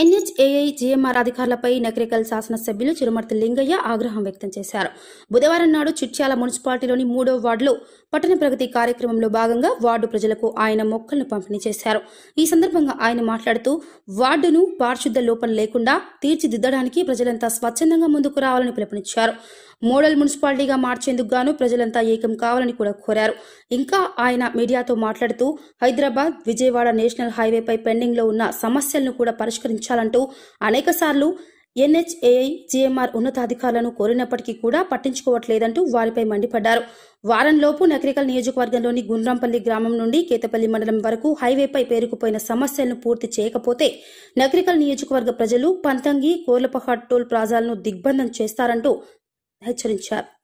NHAI GMR అధికారులపై నకరికల్ శాసనసభ్యులు చిరుమర్తి లింగయ్య ఆగ్రహం వ్యక్తం చేశారు బుధవారం నాడు చిట్యాల మున్సిపాలిటీలోని మూడో వార్డులో పట్టణ ప్రగతి కార్యక్రమంలో భాగంగా వార్డు ప్రజలకు ఆయన మొక్కలను పంపిణీ చేశారు ఈ సందర్భంగా ఆయన మాట్లాడుతూ వార్డును పారిశుద్ధ లోపం లేకుండా తీర్చిదిద్దడానికి ప్రజలంతా స్వచ్ఛందంగా ముందుకు రావాలని పిలుపునిచ్చారు మోడల్ మున్సిపాలిటీగా మార్చేందుకు గాను ప్రజలంతా ఏకం కావాలని కూడా కోరారు ఇంకా ఆయన మీడియాతో మాట్లాడుతూ హైదరాబాద్ విజయవాడ నేషనల్ హైవేపై పెండింగ్ లో ఉన్న సమస్యలను కూడా పరిష్కరించాలంటూ అనేక సార్లు ఎన్హెచ్ఏఐ జీఎంఆర్ ఉన్నతాధికారులను కోరినప్పటికీ కూడా పట్టించుకోవట్లేదంటూ వారిపై మండిపడ్డారు వారంలోపు నకరికల్ నియోజకవర్గంలోని గుండ్రంపల్లి గ్రామం నుండి కేతపల్లి మండలం వరకు హైవేపై పేరుకుపోయిన సమస్యలను పూర్తి చేయకపోతే నకరికల్ నియోజకవర్గ ప్రజలు పంతంగి కోర్లపహాడ్ టోల్ ప్లాజాలను దిగ్బంధం చేస్తారంటూ హెచ్చరించారు